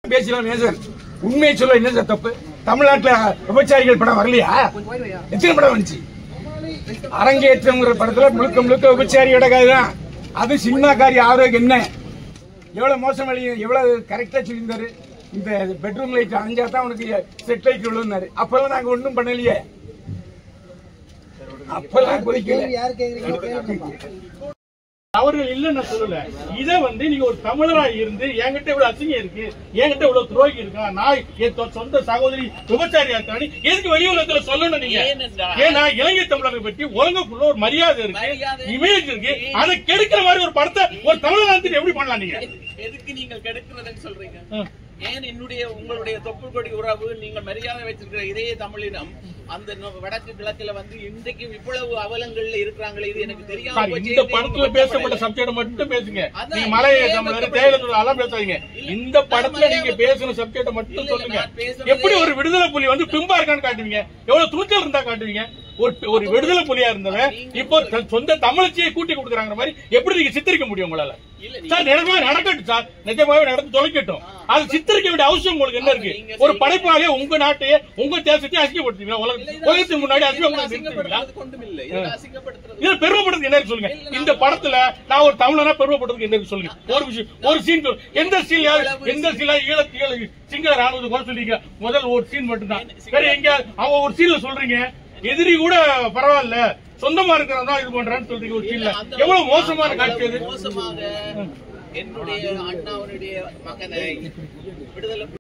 பேசலாம் ஏன் சார் உண்மையை சொல்ல என்ன சார் தப்பு தமிழ்நாட்டுல விபச்சாரிகள் படம் வரலையா எத்தனை படம் வந்துச்சு அரங்கேற்றம்ங்கிற படத்துல முழுக்க முழுக்க விபச்சாரியோட கதை தான் அது சினிமாக்காரி ஆரோக்கியம் என்ன எவ்வளவு மோசம் வழி எவ்வளவு கரெக்டா சொல்லியிருந்தாரு இந்த பெட்ரூம் லைட் அணைஞ்சா தான் உனக்கு செட் லைட் விழுந்தாரு அப்பெல்லாம் நாங்க ஒண்ணும் பண்ணலையே அப்பெல்லாம் கொதிக்கல அவர்கள் இல்லைன்னு நான் சொல்லல இத வந்து நீங்க ஒரு தமிழரா இருந்து என்கிட்ட இவ்வளவு அசிங்கம் இருக்கு என்கிட்ட இவ்வளவு துரோகி இருக்கா நான் என் தொ- சொந்த சகோதரி விபச்சாரியா இருக்கானு எதுக்கு வெளி உலகத்துல சொல்லணும் நீங்க ஏனென்றால் ஏன்னா இலங்கை தமிழரை பற்றி உலகக்குள்ள ஒரு மரியாதை இருக்கு மரியாதை இமேஜ் இருக்கு அதை கெடுக்கிற மாதிரி ஒரு படத்தை ஒரு தமிழகத்தில் எப்படி பண்ணலாம் நீங்க எதுக்கு நீங்கள் கெடுக்கிறதுன்னு சொல்றீங்க ம். ஏன் என்னுடைய உங்களுடைய தொப்புள் கொடி உறவு நீங்கள் மரியாதை வச்சிருக்கிற இதே தமிழினம் அந்த நொ- வடக்கு கிழக்குல வந்து இன்றைக்கு இவ்வளவு அவலங்கள்ல இருக்கிறாங்களே இது எனக்கு தெரியாம சார், போச்சு. இந்த இது படத்துல எனக்கு பேசப்பட்ட படப்படல. சப்ஜெக்ட் மட்டும் பேசுங்க அதான் நீங்க மலைய ஏன் தமிழர் வெட்கப்படுது? தேயிலை அதெல்லாம் பேசாதீங்க இல்ல, இந்த படத்துல நான் நீங்க மலையாள- பேசுற சப்ஜெக்ட மட்டும் இல்ல, இல்ல, சொல்லுங்க நான் பேசுறதே- எப்படி ஒரு விடுதலை புலி வந்து பிம்பா இருக்கான்னு காட்டுவீங்க எவ்வளவு துணிச்சல் இருந்தா காட்டுவீங்க ஒரு ஒரு விடுதலை புலியா இருந்தவன் இப்போ தன் சொந்த தமிழச்சியை கூட்டி கொடுக்குறாங்க மாதிரி எப்படி நீங்க சித்தரிக்க முடியும் உங்களால இல்ல, நீங்க- சார் நிஜமாவே நடக்கட்டும் சார் நிஜமாவே நடந்து தொலைக்கட்டும் அது சித்தரிக்க வேண்டிய அவசியம் உங்களுக்கு என்ன இருக்கு நீங்க ஒரு செய்ய- படைப்பாளியே உங்க நாட்டையே உங்க தேசத்தையும் அசிங்கப்படுத்துவீங்களா இல்ல, உலக இது உலகத்துக்கு முன்னாடி இதுல அசிங்கப்படுத்தி நிறுத்துவீங்களா அசிங்கப்படுத்துறது கொண்டுமில்லை. இதுல அசிங்கப்படுத்துறது இதுல பெருமைப்படுறது என்ன இருக்கு சொல்லுங்க இந்த படத்துல நான் ஒரு தமிழனா பெருமைப்படுறதுக்கு என்ன இருக்கு சொல்லுங்க ஒரு விஷயம் ஒரு சீன் சொல்லு எந்த சீன் எந்த சீன் ஈழத்து ஈழ சிங்கள ராணுவத்தை கூட சொல்றீங்க முதல் ஒரு சீன் மட்டும்தான் வேற எங்க அவங்க ஒரு சீன்ல சொல்றீங்க எதிரி கூட பரவாயில்ல சொந்தமா இருக்கிறவன் தான் இது பண்றான்னு சொல்றீங்க ஒரு சீன்ல அந்த- எவ்வளவு மோசமான காட்சி அது மோசமாக என்னுடைய அண்ணாவனுடைய மகனை விடுதலை